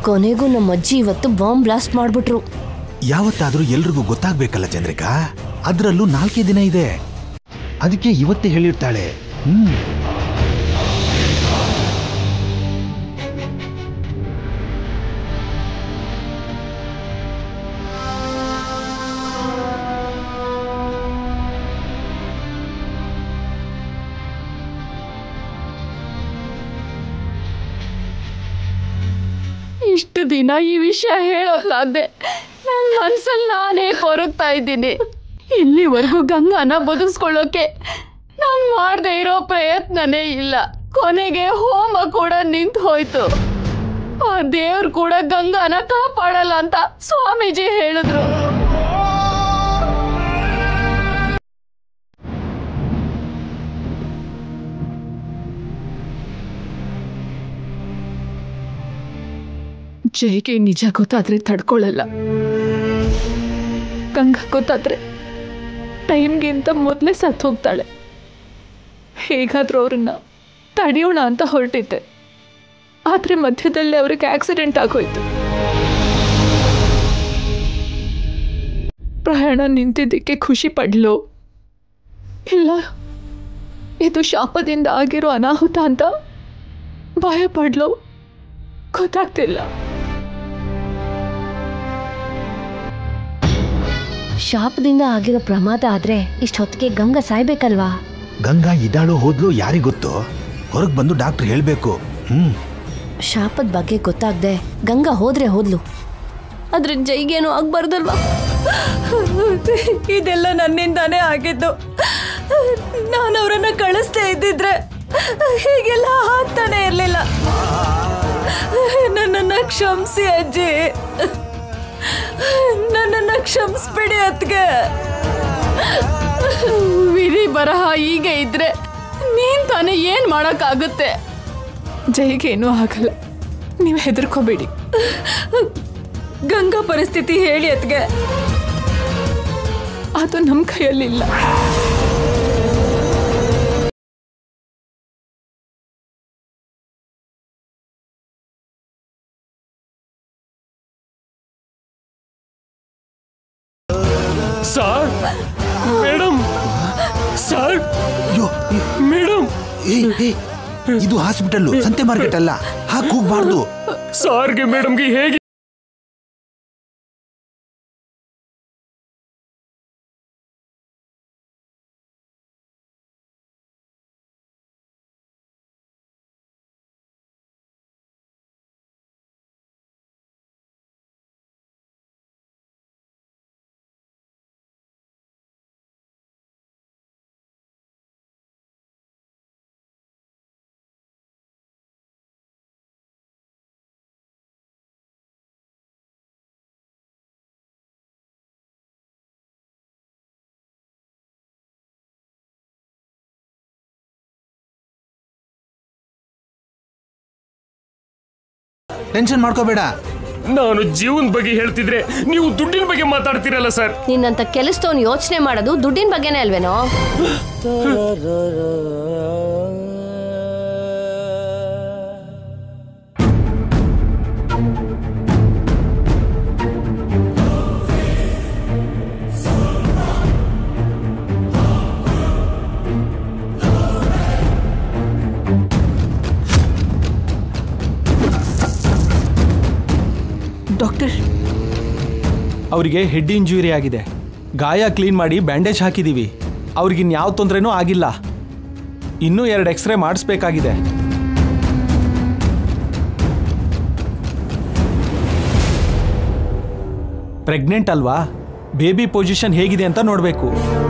ಕೊನೆಗೂ ನಮ್ಮ ಅಜ್ಜಿ ಇವತ್ತು ಬಾಂಬ್ ಬ್ಲಾಸ್ಟ್ ಮಾಡ್ಬಿಟ್ರು ಯಾವತ್ತಾದ್ರೂ ಎಲ್ರಿಗೂ ಗೊತ್ತಾಗ್ಬೇಕಲ್ಲ ಚಂದ್ರಿಕಾ ಅದ್ರಲ್ಲೂ ನಾಲ್ಕೇ ದಿನ ಇದೆ ಅದಕ್ಕೆ ಇವತ್ತೇ ಹೇಳಿರ್ತಾಳೆ ಹ್ಮ್ ಇಷ್ಟು ದಿನ ಈ ವಿಷಯ ಹೇಳೋಕ್ಕಾಗ್ದೆ ನನ್ನ ಮನ್ಸಲ್ಲಿ ನಾನೇ ಕೊರಗ್ತಾ ಇದ್ದೀನಿ ಇಲ್ಲಿವರೆಗೂ ಗಂಗಾನ ಬದುಕಿಸ್ಕೊಳ್ಳೋಕೆ ನಾನು ಮಾಡದೆ ಇರೋ ಪ್ರಯತ್ನನೇ ಇಲ್ಲ ಕೊನೆಗೆ ಹೋಮ ಕೂಡ ನಿಂತು ಹೋಯ್ತು ಆ ದೇವ್ರು ಕೂಡ ಗಂಗಾನ ಕಾಪಾಡಲ್ಲ ಅಂತ ಸ್ವಾಮೀಜಿ ಹೇಳಿದ್ರು ಜೈಗೆ ನಿಜ ಗೊತ್ತಾದ್ರೆ ತಡ್ಕೊಳ್ಳಲ್ಲ ಗಂಗಾ ಗೊತ್ತಾದ್ರೆ ಟೈಮ್ಗಿಂತ ಮೊದಲೇ ಸತ್ತು ಹೋಗ್ತಾಳೆ ಹೇಗಾದ್ರೂ ಅವ್ರನ್ನ ತಡೆಯೋಣ ಅಂತ ಹೊರಟಿದ್ದೆ ಆದರೆ ಮಧ್ಯದಲ್ಲಿ ಅವ್ರಿಗೆ ಆಕ್ಸಿಡೆಂಟ್ ಆಗೋಯ್ತು ಪ್ರಯಾಣ ನಿಂತಿದ್ದಕ್ಕೆ ಖುಷಿ ಪಡ್ಲು ಇಲ್ಲ ಇದು ಶಾಪದಿಂದ ಆಗಿರೋ ಅನಾಹುತ ಅಂತ ಭಯ ಪಡ್ಲು ಗೊತ್ತಾಗ್ತಿಲ್ಲ ಶಾಪದಿಂದ ಆಗಿರೋ ಪ್ರಮಾದ ಆದ್ರೆ ಇಷ್ಟೊತ್ತಿಗೆ ಗಂಗಾ ಸಾಯ್ಬೇಕಲ್ವಾ ಗಂಗಾ ಇದ್ದಾಳೋ ಹೋದ್ಲು ಯಾರಿಗೊತ್ತೋ ಹೊರಗ್ ಬಂದು ಡಾಕ್ಟರ್ ಹೇಳ್ಬೇಕು ಹ್ಮ್ ಶಾಪದ ಬಗ್ಗೆ ಗೊತ್ತಾಗ್ದೆ ಗಂಗಾ ಹೋದ್ರೆ ಹೋದ್ಲು ಆದ್ರೆ ಜೈಗೇನು ಆಗ್ಬಾರ್ದಲ್ವಾ ಇದೆಲ್ಲ ನನ್ನಿಂದಾನೇ ಆಗಿದ್ದು ನಾನು ಅವರನ್ನ ಕಳಿಸ್ತೇ ಇದ್ದಿದ್ರೆ ಹೀಗೆಲ್ಲ ಆಗ್ತಾನೆ ಇರಲಿಲ್ಲ ನನ್ನನ್ನ ಕ್ಷಮಿಸಿ ಅಜ್ಜಿ ನನ್ನನ್ನ ಕ್ಷಮಿಸ್ಬಿಡಿ ಅತ್ಗೆ ವಿಧಿ ಬರಹ ಹೀಗೆ ಇದ್ರೆ ನೀನ್ ತಾನೇ ಏನ್ ಮಾಡಕ್ಕಾಗುತ್ತೆ ಜೈಗೇನೂ ಆಗಲ್ಲ ನೀವು ಹೆದರ್ಕೋಬೇಡಿ ಗಂಗಾ ಪರಿಸ್ಥಿತಿ ಹೇಳಿ ಅತ್ಗೆ ಅದು ನಮ್ಮ ಕೈಯಲ್ಲಿಲ್ಲ ಸರ್ ಮೇಡಮ್ ಸರ್ ಅಯ್ಯೋ ಮೇಡಮ್ ಏ, ಏ, ಇದು ಹಾಸ್ಪಿಟಲ್ ಸಂತೆ ಮಾರ್ಕೆಟ್ ಅಲ್ಲ ಹಾಕ್ ಹೋಗ್ಬಾರ್ದು ಸಾರ್ಗೆ ಮೇಡಮ್ಗೆ ಹೇಗೆ ಟೆನ್ಷನ್ ಮಾಡ್ಕೋಬೇಡ ನಾನು ಜೀವನ ಬಗ್ಗೆ ಹೇಳ್ತಿದ್ರೆ ನೀವು ದುಡ್ಡಿನ ಬಗ್ಗೆ ಮಾತಾಡ್ತೀರಲ್ಲ ಸರ್ ನಿನ್ನಂತ ಕೆಲಸದವನು ಯೋಚನೆ ಮಾಡೋದು ದುಡ್ಡಿನ ಬಗ್ಗೆನೇ ಅಲ್ವೇನೋ ಡಾಕ್ಟರ್ ಅವರಿಗೆ ಹೆಡ್ ಇಂಜುರಿ ಆಗಿದೆ ಗಾಯ ಕ್ಲೀನ್ ಮಾಡಿ ಬ್ಯಾಂಡೇಜ್ ಹಾಕಿದ್ದೀವಿ ಅವ್ರಿಗಿನ್ಯಾವ ತೊಂದರೆನೂ ಆಗಿಲ್ಲ ಇನ್ನೂ ಎರಡು ಎಕ್ಸ್ರೇ ಮಾಡಿಸ್ಬೇಕಾಗಿದೆ ಪ್ರೆಗ್ನೆಂಟ್ ಅಲ್ವಾ ಬೇಬಿ ಪೊಸಿಷನ್ ಹೇಗಿದೆ ಅಂತ ನೋಡಬೇಕು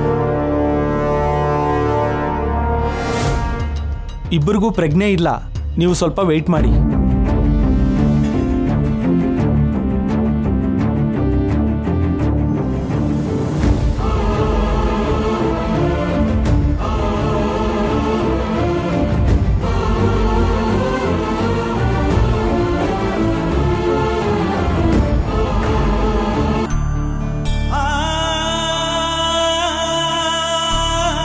ಇಬ್ಬರಿಗೂ ಪ್ರಜ್ಞೆ ಇಲ್ಲ ನೀವು ಸ್ವಲ್ಪ ವೆಯ್ಟ್ ಮಾಡಿ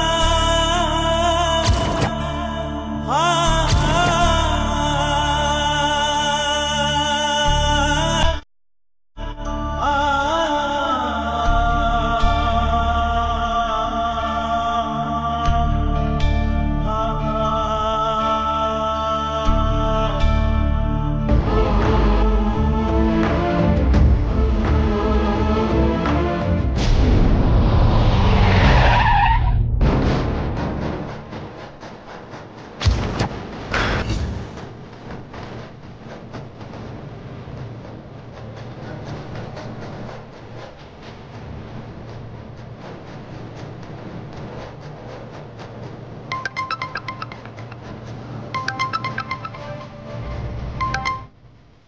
ಆ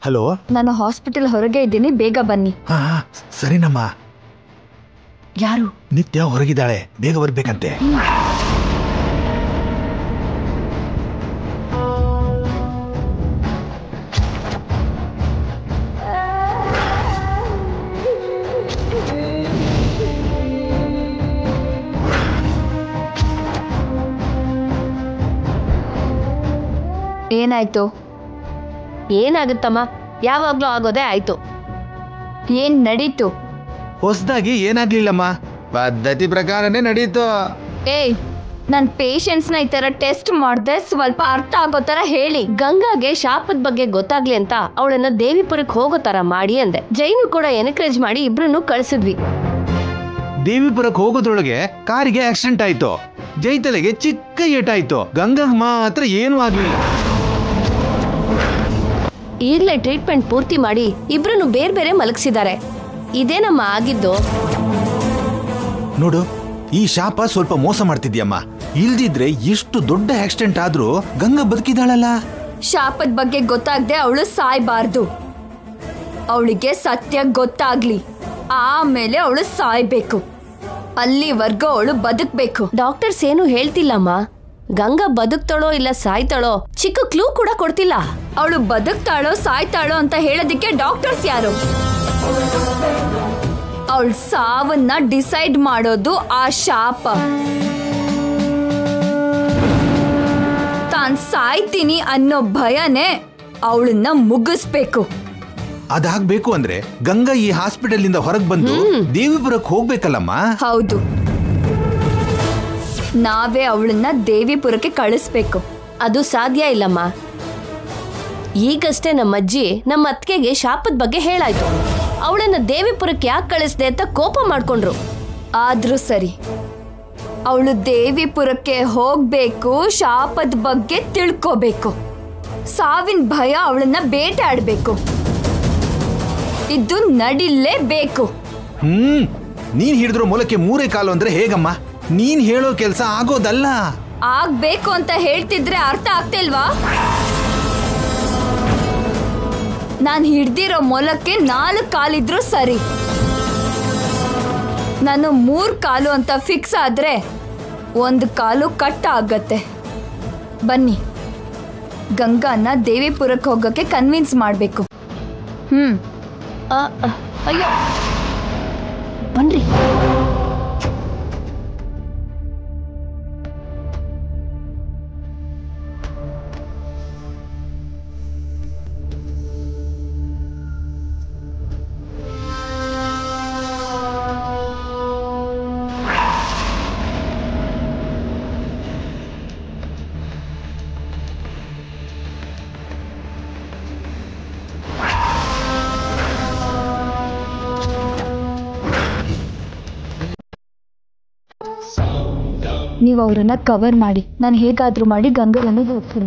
ಹಲೋ ನಾನು ಹಾಸ್ಪಿಟಲ್ ಹೊರಗೆ ಇದ್ದೀನಿ ಬೇಗ ಬನ್ನಿ ಹಾ ಹಾ, ಸರಿನಮ್ಮ ಯಾರು ನಿತ್ಯ ಹೊರಗಿದ್ದಾಳೆ ಬೇಗ ಬರ್ಬೇಕಂತೆ ಏನಾಯ್ತು ಏನಾಗುತ್ತಮ್ಮ ಯಾವಾಗ್ಲೂ ಆಗೋದೇ ಆಯ್ತು ಏನ್ ನಡೀತು ಹೊಸದಾಗಿ ಏನಾಗ್ಲಿಲ್ಲಮ್ಮ ಪದ್ಧತಿ ಪ್ರಕಾರನೇ ನಡೀತು ಏಯ್ ನನ್ನ ಪೇಷಂಟ್ಸ್ನ ಈ ಥರ ಟೆಸ್ಟ್ ಮಾಡಿದೆ ಸ್ವಲ್ಪ ಅರ್ಥ ಆಗೋ ಥರ ಹೇಳಿ ಗಂಗಾಗೆ ಶಾಪದ ಬಗ್ಗೆ ಗೊತ್ತಾಗ್ಲಿ ಅಂತ ಅವಳನ್ನ ದೇವಿಪುರಕ್ಕೆ ಹೋಗೋ ತರ ಮಾಡಿ ಅಂದೆ ಜೈನು ಕೂಡ ಎನ್ಕರೇಜ್ ಮಾಡಿ ಇಬ್ರನ್ನು ಕಳ್ಸಿದ್ವಿ ದೇವಿಪುರಕ್ಕೆ ಹೋಗೋದ್ರೊಳಗೆ ಕಾರಿಗೆ ಆಕ್ಸಿಡೆಂಟ್ ಆಯ್ತು ಜೈತಲೆಗೆ ಚಿಕ್ಕ ಏಟಾಯ್ತು ಗಂಗಾಗ್ ಮಾತ್ರ ಏನೂ ಆಗ್ಲಿಲ್ಲ ಈಗಲೇ ಟ್ರೀಟ್ಮೆಂಟ್ ಪೂರ್ತಿ ಮಾಡಿ ಇಬ್ರನ್ನು ಬೇರೆ ಬೇರೆ ಮಲಗಿಸಿದ್ದಾರೆ ಇದೇನಮ್ಮ ಆಗಿದ್ದು ನೋಡು ಈ ಶಾಪ ಸ್ವಲ್ಪ ಮೋಸ ಮಾಡ್ತಿದ್ಯಮ್ಮ ಇಲ್ದಿದ್ರೆ ಎಷ್ಟು ದೊಡ್ಡ ಆಕ್ಸಿಡೆಂಟ್ ಆದ್ರೂ ಗಂಗಾ ಬದುಕಿದಾಳಲ್ಲ ಶಾಪದ ಬಗ್ಗೆ ಗೊತ್ತಾಗದೆ ಅವಳು ಸಾಯ್ಬಾರ್ದು ಅವಳಿಗೆ ಸತ್ಯ ಗೊತ್ತಾಗ್ಲಿ ಆಮೇಲೆ ಅವಳು ಸಾಯ್ಬೇಕು ಅಲ್ಲಿವರೆಗೂ ಅವಳು ಬದುಕ್ಬೇಕು ಡಾಕ್ಟರ್ಸ್ ಏನು ಹೇಳ್ತಿಲ್ಲಮ್ಮ ಗಂಗಾ ಬದುಕ್ತಾಳೋ ಇಲ್ಲ ಸಾಯ್ತಾಳೋ ಚಿಕ್ಕ ಕ್ಲೂ ಕೂಡ ಕೊಡ್ತಿಲ್ಲ ಅವಳು ಬದುಕ್ತಾಳೋ ಸಾಯ್ತಾಳೋ ಅಂತ ಹೇಳೋದಕ್ಕೆ ಡಾಕ್ಟರ್ಸ್ ಯಾರು ಅವಳ ಸಾವನ್ನ ಡಿಸೈಡ್ ಮಾಡೋದು ಆ ಶಾಪ ತಾನ್ ಸಾಯ್ತೀನಿ ಅನ್ನೋ ಭಯನೇ ಅವಳನ್ನ ಮುಗಿಸ್ಬೇಕು ಅದಾಗ್ಬೇಕು ಅಂದ್ರೆ ಗಂಗಾ ಈ ಹಾಸ್ಪಿಟಲ್ ಇಂದ ಹೊರಗೆ ಬಂದು ದೇವಿಪುರಕ್ಕೆ ಹೋಗ್ಬೇಕಲ್ಲಮ್ಮ ಹೌದು ನಾವೇ ಅವಳನ್ನ ದೇವಿಪುರಕ್ಕೆ ಕಳಿಸ್ಬೇಕು ಅದು ಸಾಧ್ಯ ಇಲ್ಲಮ್ಮ ಈಗಷ್ಟೇ ನಮ್ಮ ಅಜ್ಜಿ ನಮ್ಮ ಅತ್ತಿಗೆಗೆ ಶಾಪದ ಬಗ್ಗೆ ಹೇಳಾಯ್ತು ಅವಳನ್ನ ದೇವಿಪುರಕ್ಕೆ ಯಾಕೆ ಕಳಿಸ್ದೆ ಅಂತ ಕೋಪ ಮಾಡ್ಕೊಂಡ್ರು ಆದ್ರೂ ಸರಿ ಅವಳು ದೇವಿಪುರಕ್ಕೆ ಹೋಗ್ಬೇಕು ಶಾಪದ ಬಗ್ಗೆ ತಿಳ್ಕೋಬೇಕು ಸಾವಿನ ಭಯ ಅವಳನ್ನ ಬೇಟಾಡ್ಬೇಕು ಇದು ನಡಿಲೇಬೇಕು ಹ್ಮ್ ನೀನ್ ಹಿಡಿದ್ರೋ ಮೂಲಕ್ಕೆ ಮೂರೇ ಕಾಲು ಅಂದ್ರೆ ಹೇಗಮ್ಮ ನೀನ್ ಹೇಳೋ ಕೆಲ್ಸ ಆಗೋದಲ್ಲ ಆಗ್ಬೇಕು ಅಂತ ಹೇಳ್ತಿದ್ರೆ ಅರ್ಥ ಆಗ್ತಿಲ್ವಾ ನಾನು ಹಿಡ್ದಿರೋ ಮೊಲಕ್ಕೆ ನಾಲ್ಕು ಕಾಲಿದ್ರು ಸರಿ ನಾನು ಮೂರು ಕಾಲು ಅಂತ ಫಿಕ್ಸ್ ಆದ್ರೆ ಒಂದು ಕಾಲು ಕಟ್ ಆಗತ್ತೆ ಬನ್ನಿ ಗಂಗಾನ ದೇವಿಪುರಕ್ಕೆ ಹೋಗೋಕ್ಕೆ ಕನ್ವಿನ್ಸ್ ಮಾಡಬೇಕು ಹ್ಮ್ ಆ, ಆ, ಅಯ್ಯೋ ಬನ್ರಿ ನೀವು ಅವರನ್ನ ಕವರ್ ಮಾಡಿ ನಾನು ಹೇಗಾದ್ರೂ ಮಾಡಿ ಗಂಗರನ್ನು ಹೋಗ್ತೀನಿ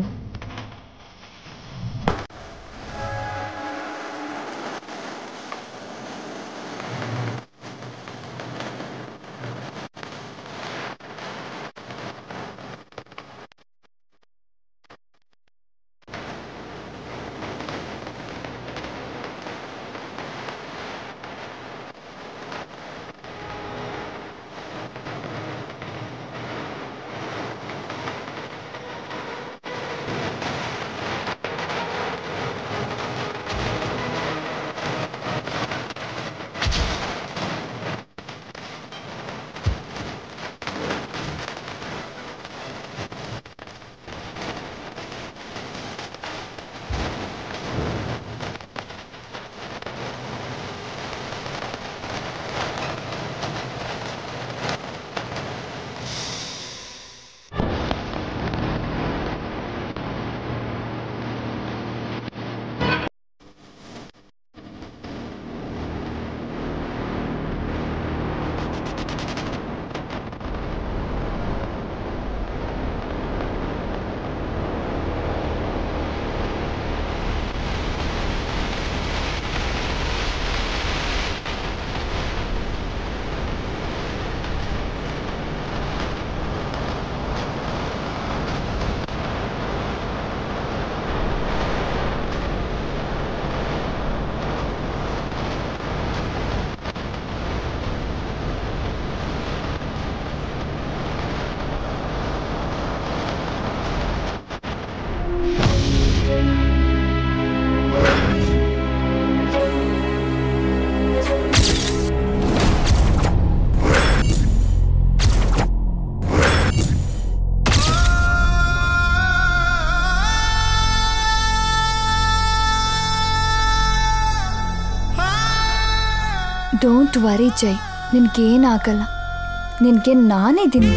ಡೋಂಟ್ ವರಿ ಜೈ ನಿನ್ಗೇನಾಗಲ್ಲ ನಿನ್ಗೆ ನಾನಿದ್ದೀನಿ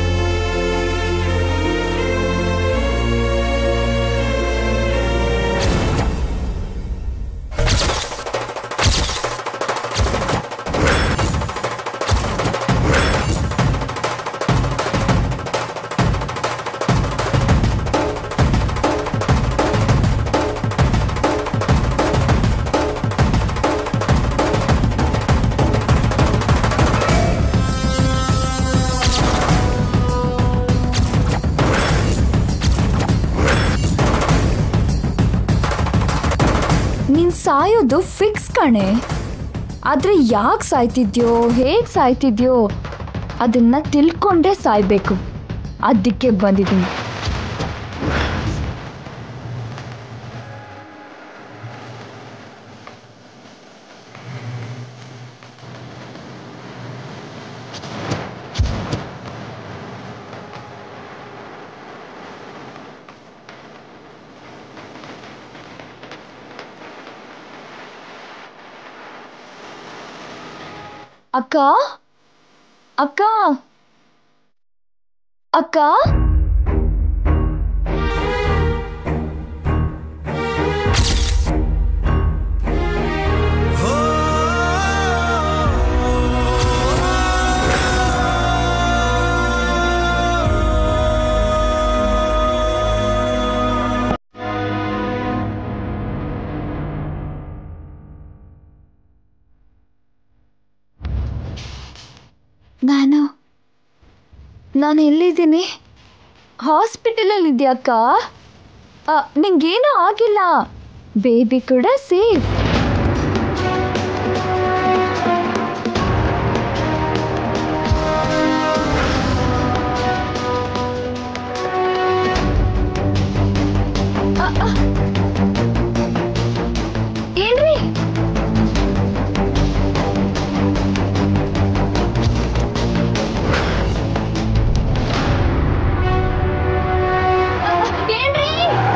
ನೀನ್ ಸಾಯೋದು ಫಿಕ್ಸ್ ಕಣೆ ಆದ್ರೆ ಯಾಕೆ ಸಾಯ್ತಿದ್ಯೋ ಹೇಗ್ ಸಾಯ್ತಿದ್ಯೋ ಅದನ್ನ ತಿಳ್ಕೊಂಡೇ ಸಾಯ್ಬೇಕು ಅದಕ್ಕೆ ಬಂದಿದ್ದೀನಿ ಅಕ್ಕ ಅಕ್ಕ ಅಕ್ಕ ನಾನು ನಾನು ಎಲ್ಲಿದ್ದೀನಿ ಹಾಸ್ಪಿಟಲಲ್ಲಿ ಇದೆಯಕ್ಕ ನಿಂಗೇನೂ ಆಗಿಲ್ಲ ಬೇಬಿ ಕೂಡ ಸೇಫ್ ಏನ್ರಿ ಏನ್ರಿ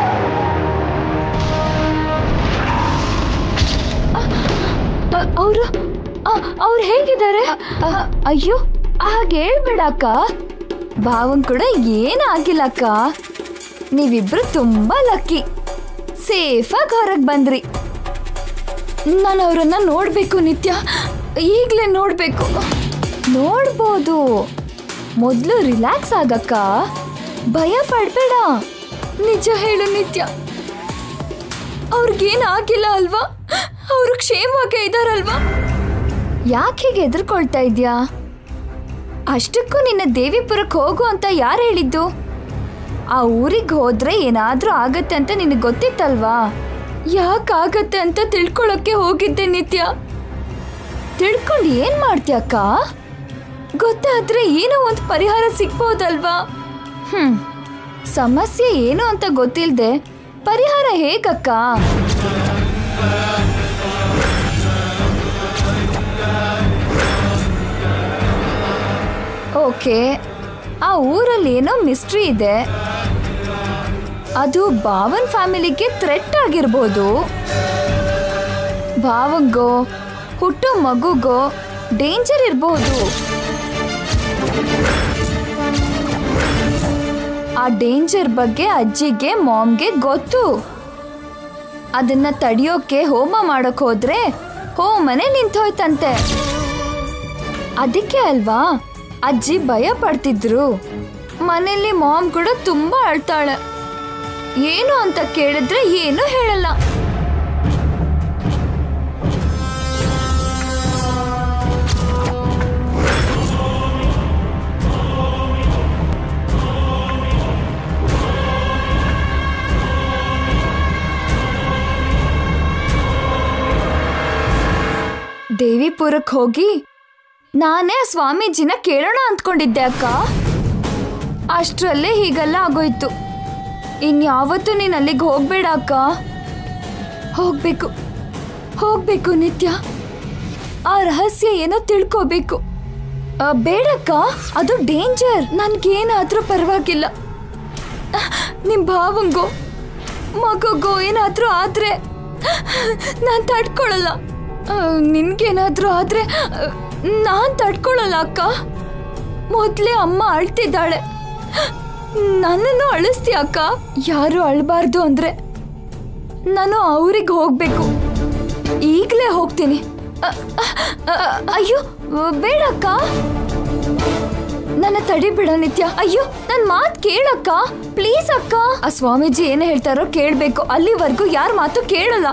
ಅವರು ಅವ್ರು ಹೇಗಿದ್ದಾರೆ ಅ- ಅಯ್ಯೋ ಹಾಗೆ ಹೇಳ್ಬೇಡ ಅಕ್ಕ ಭಾವನ್ ಕೂಡ ಏನಾಗಿಲ್ಲ ಅಕ್ಕ ನೀವಿಬ್ರು ತುಂಬಾ ಲಕ್ಕಿ ಸೇಫಾಗಿ ಹೊರಗೆ ಬಂದ್ರಿ ನಾನು ಅವರನ್ನ ನೋಡ್ಬೇಕು ನಿತ್ಯ ಈಗಲೇ ನೋಡ್ಬೇಕು ನೋಡ್ಬೋದು ಮೊದಲು ರಿಲ್ಯಾಕ್ಸ್ ಆಗಕ್ಕ ಭಯ ಪಡ್ಬೇಡ ನಿಜ ಹೇಳು ನಿತ್ಯ ಅವ್ರಿಗೇನು ಆಗಿಲ್ಲ ಅಲ್ವಾ ಅವರು ಕ್ಷೇಮವಾಗಿ ಇದಾರಲ್ವಾ ಯಾಕೆ ಹೀಗೆ ಎದುರ್ಕೊಳ್ತಾ ಇದ್ಯಾ ಅಷ್ಟಕ್ಕೂ ನಿನ್ನ ದೇವಿಪುರಕ್ಕೆ ಹೋಗು ಅಂತ ಯಾರು ಹೇಳಿದ್ದು ಆ ಊರಿಗೆ ಹೋದ್ರೆ ಏನಾದ್ರೂ ಆಗತ್ತೆ ಅಂತ ನಿನಗೆ ಗೊತ್ತಿತ್ತಲ್ವಾ ಯಾಕಾಗತ್ತೆ ಅಂತ ತಿಳ್ಕೊಳಕ್ಕೆ ಹೋಗಿದ್ದೆ ನಿತ್ಯ ತಿಳ್ಕೊಂಡು ಏನ್ ಮಾಡ್ತೀಯಕ್ಕ ಗೊತ್ತಾದ್ರೆ ಏನೋ ಒಂದು ಪರಿಹಾರ ಸಿಗ್ಬೋದಲ್ವಾ ಹ್ಮ್ ಸಮಸ್ಯೆ ಏನು ಅಂತ ಗೊತ್ತಿಲ್ದೆ ಪರಿಹಾರ ಹೇಗಕ್ಕ ಓಕೆ ಆ ಊರಲ್ಲಿ ಏನೋ ಮಿಸ್ಟ್ರಿ ಇದೆ ಅದು ಭಾವನ್ ಫ್ಯಾಮಿಲಿಗೆ ಥ್ರೆಟ್ ಆಗಿರ್ಬೋದು ಭಾವಂಗೋ ಹುಟ್ಟೋ ಮಗುಗೋ ಡೇಂಜರ್ ಇರ್ಬೋದು ಆ ಡೇಂಜರ್ ಬಗ್ಗೆ ಅಜ್ಜಿಗೆ ಮಾಮ್ಗೆ ಗೊತ್ತು ಅದನ್ನ ತಡಿಯೋಕೆ ಹೋಮ ಮಾಡಕ್ ಹೋದ್ರೆ ಹೋಮನೆ ನಿಂತೋಯ್ತಂತೆ ಅದಕ್ಕೆ ಅಲ್ವಾ ಅಜ್ಜಿ ಭಯ ಪಡ್ತಿದ್ರು ಮನೇಲಿ ಮಾಮ್ ಕೂಡ ತುಂಬಾ ಅಳ್ತಾಳೆ ಏನು ಅಂತ ಕೇಳಿದ್ರೆ ಏನು ಹೇಳಲ್ಲ ದೇವಿಪುರಕ್ಕೆ ಹೋಗಿ ನಾನೇ ಸ್ವಾಮೀಜಿನ ಕೇಳೋಣ ಅಂದ್ಕೊಂಡಿದ್ದೆ ಅಕ್ಕ ಅಷ್ಟರಲ್ಲೇ ಹೀಗೆಲ್ಲ ಆಗೋಯ್ತು ಇನ್ಯಾವತ್ತೂ ನೀನು ಅಲ್ಲಿಗೆ ಹೋಗ್ಬೇಡ ಅಕ್ಕ ಹೋಗ್ಬೇಕು ಹೋಗ್ಬೇಕು ನಿತ್ಯ ಆ ರಹಸ್ಯ ಏನೋ ತಿಳ್ಕೋಬೇಕು ಆ, ಬೇಡಕ್ಕ ಅದು ಡೇಂಜರ್ ನನ್ಗೇನಾದ್ರೂ ಪರವಾಗಿಲ್ಲ ನಿಮ್ ಭಾವಂಗೋ ಮಗಗೋ ಏನಾದ್ರೂ ಆದ್ರೆ ನಾನು ತಡ್ಕೊಳಲ್ಲ ನಿನ್ಗೇನಾದ್ರೂ ಆದ್ರೆ ನಾನ್ ತಡ್ಕೊಳಲ್ಲ ಅಕ್ಕ ಮೊದ್ಲೇ ಅಮ್ಮ ಅಳ್ತಿದ್ದಾಳೆ ನನ್ನನ್ನು ಅಳಿಸ್ತೀಯ ಅಕ್ಕ ಯಾರು ಅಳ್ಬಾರ್ದು ಅಂದ್ರೆ ನಾನು ಅವ್ರಿಗೆ ಹೋಗ್ಬೇಕು ಈಗಲೇ ಹೋಗ್ತೀನಿ ಅ, ಅ, ಅ, ಅಯ್ಯೋ ಬೇಡಕ್ಕ ನನ್ನ ತಡಿ ಬಿಡ ನಿತ್ಯ ಅಯ್ಯೋ ನನ್ ಮಾತ್ ಕೇಳಕ್ಕ ಪ್ಲೀಸ್ ಅಕ್ಕ ಆ ಸ್ವಾಮೀಜಿ ಏನೇ ಹೇಳ್ತಾರೋ ಕೇಳ್ಬೇಕು ಅಲ್ಲಿವರೆಗೂ ಯಾರ ಮಾತು ಕೇಳಲ್ಲ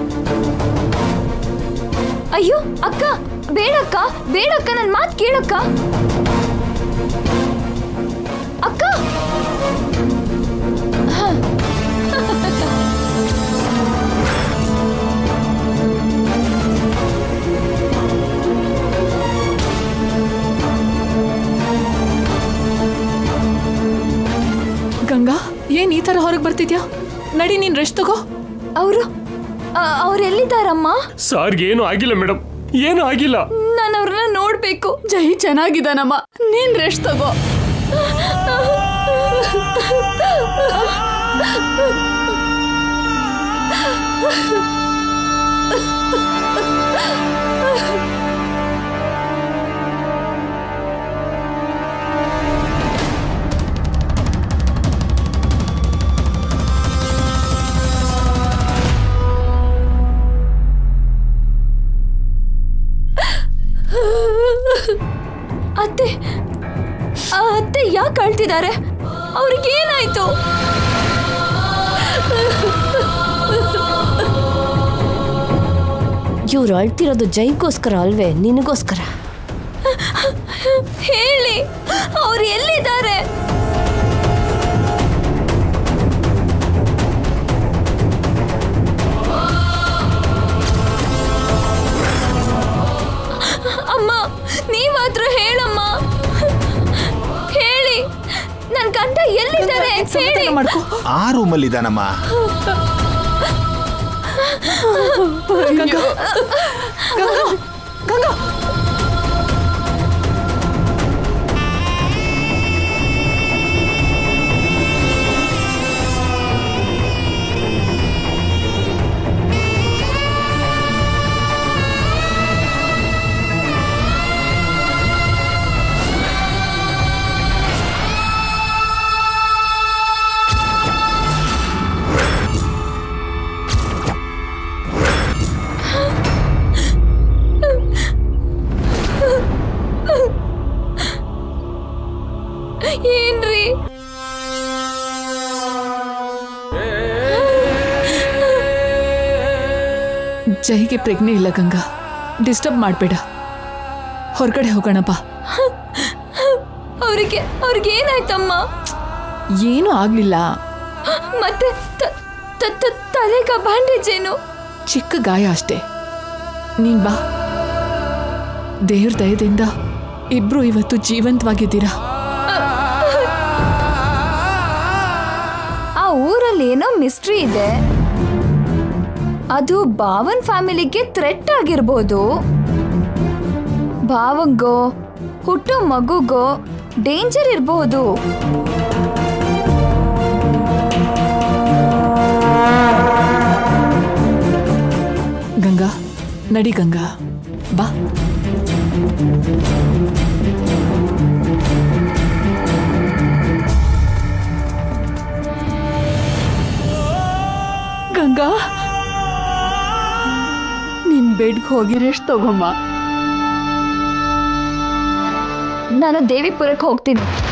ಅಯ್ಯೋ ಅಕ್ಕ ಬೇಡಕ್ಕ ಬೇಡಕ್ಕ ನನ್ ಮಾತ್ ಕೇಳಕ್ಕ ಅಕ್ಕ ಗಂಗಾ ಏನ್ ಈ ತರ ಹೊರಗೆ ಬರ್ತಿದ್ಯಾ ನಡಿ ನೀನ್ ರೆಸ್ಟ್ ತಗೋ ಅವರು ಅವ್ರೆಲ್ಲಿದ್ದಾರಮ್ಮ ಸಾರ್ಗೆ ಏನು ಆಗಿಲ್ಲ ಮೇಡಮ್ ಏನು ಆಗಿಲ್ಲ ನಾನು ಅವ್ರನ್ನ ನೋಡ್ಬೇಕು ಜೈ ಚೆನ್ನಾಗಿದ್ದಾನಮ್ಮ ನೀನ್ ರೆಸ್ಟ್ ತಗೋ ಅತ್ತೆ ಆ ಅತ್ತೆ ಯಾಕೆ ಅಳ್ತಿದ್ದಾರೆ ಅವ್ರಿಗೆ ಏನಾಯ್ತು ಇವ್ರು ಅಳ್ತಿರೋದು ಜೈಗೋಸ್ಕರ ಅಲ್ವೇ ನಿನಗೋಸ್ಕರ ಹೇಳಿ ಅವ್ರು ಎಲ್ಲಿದ್ದಾರೆ ಅಮ್ಮ ನೀವಾದ್ರೂ ಹೇಳಮ್ಮ ಹೇಳಿ ನನ್ ಗಂಡ ಎಲ್ಲಿದ್ದಾರೆ ಹೇಳಿ ಮಾಡ್ಕೋ ಆ ರೂಮಲ್ಲಿದ್ದಾನಮ್ಮ ಗಂಗಾ ಗಂಗಾ ಗಂಗಾ ಏನ್ರಿ ಜೈಗೆ ಪ್ರಜ್ಞೆ ಇಲ್ಲ ಗಂಗಾ ಡಿಸ್ಟರ್ಬ್ ಮಾಡಬೇಡ ಹೊರಗಡೆ ಹೋಗೋಣ ಬಾ ಅವ್ರಿಗೆ ಅವ್ರಿಗೆ ಏನಾಯ್ತಮ್ಮ ಏನೂ ಆಗ್ಲಿಲ್ಲ ಮತ್ತೆ ತ- ತ- ತ- ತಲೆಗ ಬ್ಯಾಂಡೇಜ್ ಏನು ಚಿಕ್ಕ ಗಾಯ ಅಷ್ಟೇ ನೀನ್ ಬಾ ದೇವ್ರ ದಯದಿಂದ ಇಬ್ರು ಇವತ್ತು ಜೀವಂತವಾಗಿದ್ದೀರಾ ಆ ಊರಲ್ಲಿ ಏನೋ ಮಿಸ್ಟ್ರಿ ಇದೆ ಅದು ಭಾವನ್ ಫ್ಯಾಮಿಲಿಗೆ ಥ್ರೆಟ್ ಆಗಿರ್ಬೋದು ಭಾವಂಗೋ ಹುಟ್ಟೋ ಮಗುಗೋ ಡೇಂಜರ್ ಇರಬಹುದು ಗಂಗಾ ನಡಿ ಗಂಗಾ ಬಾ ಗಂಗಾ ನಿನ್ ಬೆಡ್ಗೆ ಹೋಗಿ ರೆಸ್ಟ್ ತಗೊಮ್ಮ ನಾನು ದೇವಿಪುರಕ್ಕೆ ಹೋಗ್ತೀನಿ